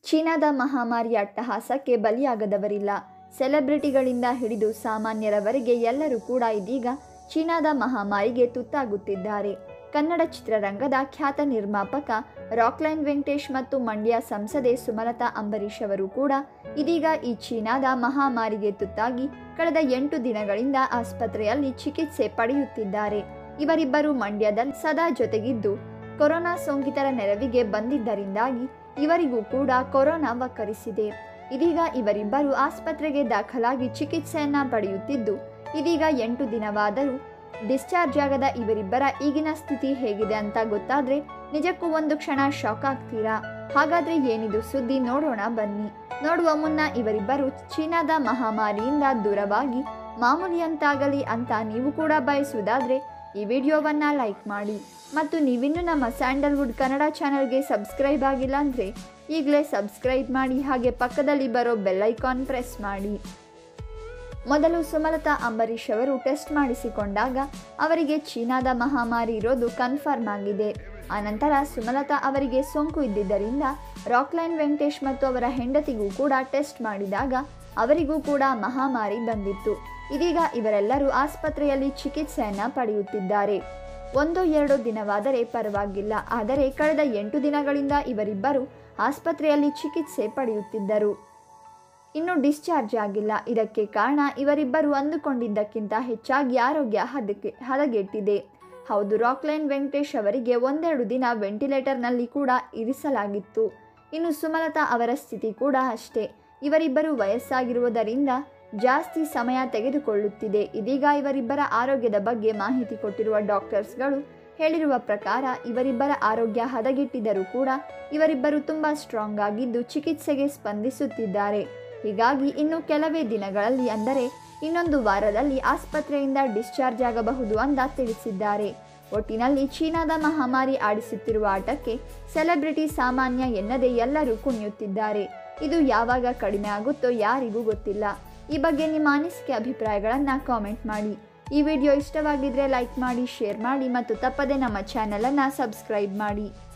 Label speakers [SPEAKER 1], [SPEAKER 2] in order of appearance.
[SPEAKER 1] ಚೀನಾದ ಮಹಾಮಾರಿಯ ಅಟ್ಟಹಾಸಕ್ಕೆ ಬಲಿಯಾಗದವರಿಲ್ಲ ಸೆಲೆಬ್ರಿಟಿಗಳಿಂದ ಹಿಡಿದು ಸಾಮಾನ್ಯರವರೆಗೆ ಎಲ್ಲರೂ ಕೂಡ ಇದೀಗ ಚೀನಾದ ಮಹಾಮಾರಿಗೆ ತುತ್ತಾಗುತ್ತಿದ್ದಾರೆ ಕನ್ನಡ ಚಿತ್ರರಂಗದ ಖ್ಯಾತ ನಿರ್ಮಾಪಕ ರಾಕ್ಲೈನ್ ವೆಂಕಟೇಶ್ ಮತ್ತು ಮಂಡ್ಯ ಸಂಸದೆ ಸುಮಲತಾ ಅಂಬರೀಶ್ ಅವರು ಕೂಡ ಇದೀಗ ಈ ಚೀನಾದ ಮಹಾಮಾರಿಗೆ ತುತ್ತಾಗಿ ಕಳೆದ ಎಂಟು ದಿನಗಳಿಂದ ಆಸ್ಪತ್ರೆಯಲ್ಲಿ ಚಿಕಿತ್ಸೆ ಪಡೆಯುತ್ತಿದ್ದಾರೆ ಇವರಿಬ್ಬರು ಮಂಡ್ಯದಲ್ಲಿ ಸದಾ ಜೊತೆಗಿದ್ದು ಕೊರೋನಾ ಸೋಂಕಿತರ ನೆರವಿಗೆ ಬಂದಿದ್ದರಿಂದಾಗಿ ಇವರಿಗೂ ಕೂಡ ಕೊರೋನಾ ವಕ್ಕರಿಸಿದೆ ಇದೀಗ ಇವರಿಬ್ಬರು ಆಸ್ಪತ್ರೆಗೆ ದಾಖಲಾಗಿ ಚಿಕಿತ್ಸೆಯನ್ನ ಪಡೆಯುತ್ತಿದ್ದು ಇದೀಗ ಎಂಟು ದಿನವಾದರೂ ಡಿಸ್ಚಾರ್ಜ್ ಆಗದ ಇವರಿಬ್ಬರ ಈಗಿನ ಸ್ಥಿತಿ ಹೇಗಿದೆ ಅಂತ ಗೊತ್ತಾದ್ರೆ ನಿಜಕ್ಕೂ ಒಂದು ಕ್ಷಣ ಶಾಕ್ ಆಗ್ತೀರಾ ಹಾಗಾದ್ರೆ ಏನಿದು ಸುದ್ದಿ ನೋಡೋಣ ಬನ್ನಿ ನೋಡುವ ಮುನ್ನ ಇವರಿಬ್ಬರು ಚೀನಾದ ಮಹಾಮಾರಿಯಿಂದ ದೂರವಾಗಿ ಮಾಮೂಲಿಯಂತಾಗಲಿ ಅಂತ ನೀವು ಕೂಡ ಬಯಸುವುದಾದ್ರೆ ಈ ವಿಡಿಯೋವನ್ನ ಲೈಕ್ ಮಾಡಿ ಮತ್ತು ನೀವಿನ್ನೂ ನಮ್ಮ ಸ್ಯಾಂಡಲ್ವುಡ್ ಕನ್ನಡ ಚಾನಲ್ಗೆ ಸಬ್ಸ್ಕ್ರೈಬ್ ಆಗಿಲ್ಲ ಅಂದರೆ ಈಗಲೇ ಸಬ್ಸ್ಕ್ರೈಬ್ ಮಾಡಿ ಹಾಗೆ ಪಕ್ಕದಲ್ಲಿ ಬರೋ ಬೆಲ್ಲೈಕಾನ್ ಪ್ರೆಸ್ ಮಾಡಿ ಮೊದಲು ಸುಮಲತಾ ಅಂಬರೀಶ್ ಅವರು ಟೆಸ್ಟ್ ಮಾಡಿಸಿಕೊಂಡಾಗ ಅವರಿಗೆ ಚೀನಾದ ಮಹಾಮಾರಿ ಇರೋದು ಕನ್ಫರ್ಮ್ ಆಗಿದೆ ಆನಂತರ ಸುಮಲತಾ ಅವರಿಗೆ ಸೋಂಕು ಇದ್ದಿದ್ದರಿಂದ ರಾಕ್ಲೈನ್ ವೆಂಕಟೇಶ್ ಮತ್ತು ಅವರ ಹೆಂಡತಿಗೂ ಕೂಡ ಟೆಸ್ಟ್ ಮಾಡಿದಾಗ ಅವರಿಗೂ ಕೂಡ ಮಹಾಮಾರಿ ಬಂದಿತ್ತು ಇದೀಗ ಇವರೆಲ್ಲರೂ ಆಸ್ಪತ್ರೆಯಲ್ಲಿ ಚಿಕಿತ್ಸೆಯನ್ನ ಪಡೆಯುತ್ತಿದ್ದಾರೆ ಒಂದು ಎರಡು ದಿನವಾದರೆ ಪರವಾಗಿಲ್ಲ ಆದರೆ ಕಳೆದ ಎಂಟು ದಿನಗಳಿಂದ ಇವರಿಬ್ಬರು ಆಸ್ಪತ್ರೆಯಲ್ಲಿ ಚಿಕಿತ್ಸೆ ಪಡೆಯುತ್ತಿದ್ದರು ಇನ್ನು ಡಿಸ್ಚಾರ್ಜ್ ಆಗಿಲ್ಲ ಇದಕ್ಕೆ ಕಾರಣ ಇವರಿಬ್ಬರು ಅಂದುಕೊಂಡಿದ್ದಕ್ಕಿಂತ ಹೆಚ್ಚಾಗಿ ಆರೋಗ್ಯ ಹದಕ್ಕೆ ಹದಗೆಟ್ಟಿದೆ ಹೌದು ರಾಕ್ಲೈನ್ ವೆಂಕಟೇಶ್ ಅವರಿಗೆ ಒಂದೆರಡು ದಿನ ವೆಂಟಿಲೇಟರ್ನಲ್ಲಿ ಕೂಡ ಇರಿಸಲಾಗಿತ್ತು ಇನ್ನು ಸುಮಲತಾ ಅವರ ಸ್ಥಿತಿ ಕೂಡ ಅಷ್ಟೇ ಇವರಿಬ್ಬರು ವಯಸ್ಸಾಗಿರುವುದರಿಂದ ಜಾಸ್ತಿ ಸಮಯ ತೆಗೆದುಕೊಳ್ಳುತ್ತಿದೆ ಇದೀಗ ಇವರಿಬ್ಬರ ಆರೋಗ್ಯದ ಬಗ್ಗೆ ಮಾಹಿತಿ ಕೊಟ್ಟಿರುವ ಡಾಕ್ಟರ್ಸ್ಗಳು ಹೇಳಿರುವ ಪ್ರಕಾರ ಇವರಿಬ್ಬರ ಆರೋಗ್ಯ ಹದಗೆಟ್ಟಿದ್ದರೂ ಕೂಡ ಇವರಿಬ್ಬರು ತುಂಬ ಸ್ಟ್ರಾಂಗ್ ಆಗಿದ್ದು ಚಿಕಿತ್ಸೆಗೆ ಸ್ಪಂದಿಸುತ್ತಿದ್ದಾರೆ ಹೀಗಾಗಿ ಇನ್ನು ಕೆಲವೇ ದಿನಗಳಲ್ಲಿ ಅಂದರೆ ಇನ್ನೊಂದು ವಾರದಲ್ಲಿ ಆಸ್ಪತ್ರೆಯಿಂದ ಡಿಸ್ಚಾರ್ಜ್ ಆಗಬಹುದು ಅಂತ ತಿಳಿಸಿದ್ದಾರೆ ಒಟ್ಟಿನಲ್ಲಿ ಚೀನಾದ ಮಹಾಮಾರಿ ಆಡಿಸುತ್ತಿರುವ ಆಟಕ್ಕೆ ಸೆಲೆಬ್ರಿಟಿ ಸಾಮಾನ್ಯ ಎನ್ನದೇ ಎಲ್ಲರೂ ಕುಣಿಯುತ್ತಿದ್ದಾರೆ ಇದು ಯಾವಾಗ ಕಡಿಮೆ ಆಗುತ್ತೋ ಯಾರಿಗೂ ಗೊತ್ತಿಲ್ಲ ಈ ಬಗ್ಗೆ ನಿಮ್ಮ ಅನಿಸಿಕೆ ಅಭಿಪ್ರಾಯಗಳನ್ನು ಕಾಮೆಂಟ್ ಮಾಡಿ ಈ ವಿಡಿಯೋ ಇಷ್ಟವಾಗಿದ್ರೆ ಲೈಕ್ ಮಾಡಿ ಶೇರ್ ಮಾಡಿ ಮತ್ತು ತಪ್ಪದೆ ನಮ್ಮ ಚಾನಲನ್ನು ಸಬ್ಸ್ಕ್ರೈಬ್ ಮಾಡಿ